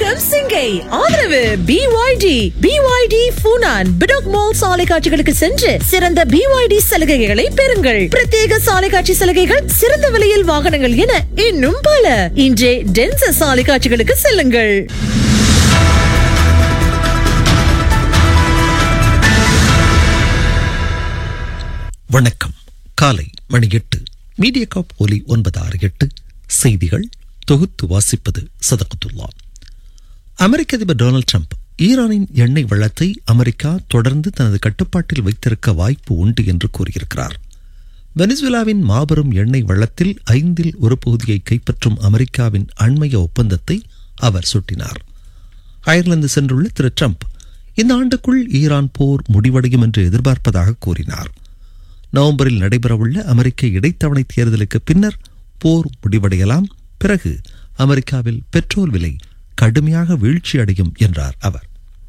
வணக்கம் சிங்கை ஆதரவு பிஒய்டி பிஒய்டி பூனான் பிடாக் மால் சாலை காட்சிகளுக்கு சென்று சிறந்த பிஒய்டி சலுகைகளை பெறுங்கள் பிரத்யேக சாலை காட்சி சலுகைகள் சிறந்த விலையில் வாகனங்கள் என இன்னும் பல இன்றே டென்ச சாலை காட்சிகளுக்கு செல்லுங்கள் வணக்கம் காலை மணி எட்டு மீடியா காப் ஒலி ஒன்பது ஆறு எட்டு செய்திகள் தொகுத்து வாசிப்பது சதகத்துல்லா அமெரிக்க அதிபர் டொனால்ட் ட்ரம்ப் ஈரானின் எண்ணெய் வளத்தை அமெரிக்கா தொடர்ந்து தனது கட்டுப்பாட்டில் வைத்திருக்க வாய்ப்பு உண்டு என்று கூறியிருக்கிறார் வெனிசுலாவின் மாபெரும் எண்ணெய் வளத்தில் ஐந்தில் ஒரு பகுதியை கைப்பற்றும் அமெரிக்காவின் அண்மைய ஒப்பந்தத்தை அவர் சுட்டினார் அயர்லாந்து சென்றுள்ள திரு ட்ரம்ப் இந்த ஆண்டுக்குள் ஈரான் போர் முடிவடையும் என்று எதிர்பார்ப்பதாக கூறினார் நவம்பரில் நடைபெறவுள்ள அமெரிக்க இடைத்தவணை தேர்தலுக்கு பின்னர் போர் முடிவடையலாம் பிறகு அமெரிக்காவில் பெட்ரோல் விலை கடுமையாக வீழ்ச்சி அடையும் என்றார் அவர்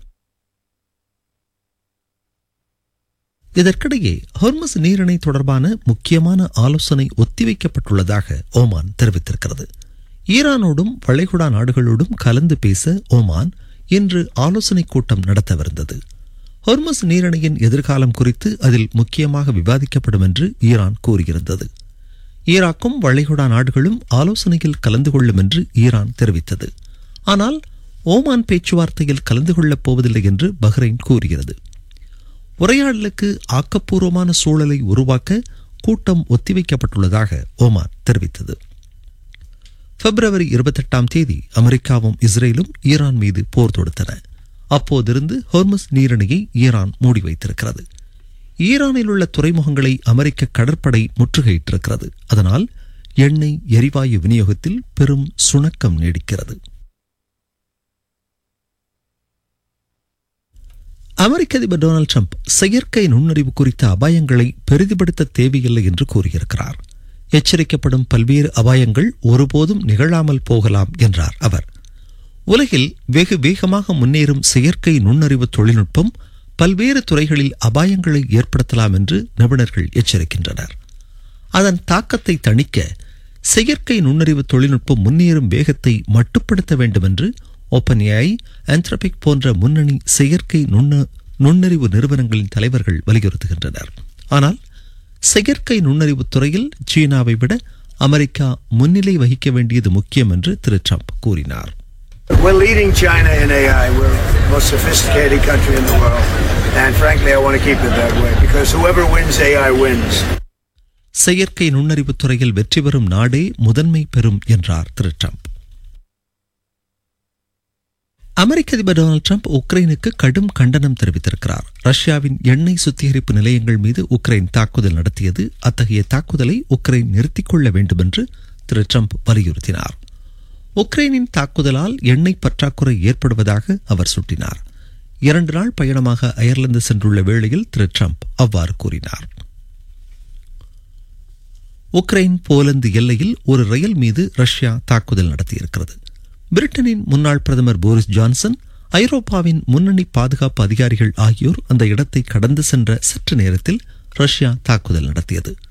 இதற்கிடையே ஹொர்மஸ் நீரிணை தொடர்பான முக்கியமான ஆலோசனை ஒத்திவைக்கப்பட்டுள்ளதாக ஓமான் தெரிவித்திருக்கிறது ஈரானோடும் வளைகுடா நாடுகளோடும் கலந்து பேச ஓமான் இன்று ஆலோசனை கூட்டம் நடத்தவிருந்தது ஹொர்மஸ் நீரிணையின் எதிர்காலம் குறித்து அதில் முக்கியமாக விவாதிக்கப்படும் என்று ஈரான் கூறியிருந்தது ஈராக்கும் வளைகுடா நாடுகளும் ஆலோசனையில் கலந்து கொள்ளும் என்று ஈரான் தெரிவித்தது ஆனால் ஓமான் பேச்சுவார்த்தையில் கலந்து கொள்ளப் போவதில்லை என்று பஹ்ரைன் கூறுகிறது உரையாடலுக்கு ஆக்கப்பூர்வமான சூழலை உருவாக்க கூட்டம் ஒத்திவைக்கப்பட்டுள்ளதாக ஓமான் தெரிவித்தது பிப்ரவரி இருபத்தெட்டாம் தேதி அமெரிக்காவும் இஸ்ரேலும் ஈரான் மீது போர் தொடுத்தன அப்போதிருந்து ஹோர்மஸ் நீரிணையை ஈரான் மூடி வைத்திருக்கிறது ஈரானில் உள்ள துறைமுகங்களை அமெரிக்க கடற்படை முற்றுகையிட்டிருக்கிறது அதனால் எண்ணெய் எரிவாயு விநியோகத்தில் பெரும் சுணக்கம் நீடிக்கிறது அமெரிக்க அதிபர் டொனால்டு ட்ரம்ப் செயற்கை நுண்ணறிவு குறித்த அபாயங்களை பெரிதுபடுத்த தேவையில்லை என்று கூறியிருக்கிறார் எச்சரிக்கப்படும் பல்வேறு அபாயங்கள் ஒருபோதும் நிகழாமல் போகலாம் என்றார் அவர் உலகில் வெகு வேகமாக முன்னேறும் செயற்கை நுண்ணறிவு தொழில்நுட்பம் பல்வேறு துறைகளில் அபாயங்களை ஏற்படுத்தலாம் என்று நிபுணர்கள் எச்சரிக்கின்றனர் அதன் தாக்கத்தை தணிக்க செயற்கை நுண்ணறிவு தொழில்நுட்பம் முன்னேறும் வேகத்தை மட்டுப்படுத்த வேண்டும் என்று ஓப்பன் ஏஐ ஆந்த்ரபிக் போன்ற முன்னணி செயற்கை நுண்ண நுண்ணறிவு நிறுவனங்களின் தலைவர்கள் வலியுறுத்துகின்றனர் ஆனால் செயற்கை நுண்ணறிவு துறையில் சீனாவை விட அமெரிக்கா முன்னிலை வகிக்க வேண்டியது முக்கியம் என்று திரு ட்ரம்ப் கூறினார் We're leading China in AI. We're the most sophisticated country in the world. And frankly, I want to keep it that way because whoever wins AI wins. செயற்கை நுண்ணறிவு துறையில் வெற்றி பெறும் நாடே முதன்மை பெறும் என்றார் திரு ட்ரம்ப் அமெரிக்க அதிபர் டொனால்டு ட்ரம்ப் உக்ரைனுக்கு கடும் கண்டனம் தெரிவித்திருக்கிறார் ரஷ்யாவின் எண்ணெய் சுத்திகரிப்பு நிலையங்கள் மீது உக்ரைன் தாக்குதல் நடத்தியது அத்தகைய தாக்குதலை உக்ரைன் நிறுத்திக் கொள்ள வேண்டும் என்று திரு ட்ரம்ப் வலியுறுத்தினார் உக்ரைனின் தாக்குதலால் எண்ணெய் பற்றாக்குறை ஏற்படுவதாக அவர் சுட்டினார் இரண்டு நாள் பயணமாக அயர்லாந்து சென்றுள்ள வேளையில் திரு ட்ரம்ப் அவ்வாறு கூறினார் உக்ரைன் போலந்து எல்லையில் ஒரு ரயில் மீது ரஷ்யா தாக்குதல் நடத்தியிருக்கிறது பிரிட்டனின் முன்னாள் பிரதமர் போரிஸ் ஜான்சன் ஐரோப்பாவின் முன்னணி பாதுகாப்பு அதிகாரிகள் ஆகியோர் அந்த இடத்தை கடந்து சென்ற சற்று நேரத்தில் ரஷ்யா தாக்குதல் நடத்தியது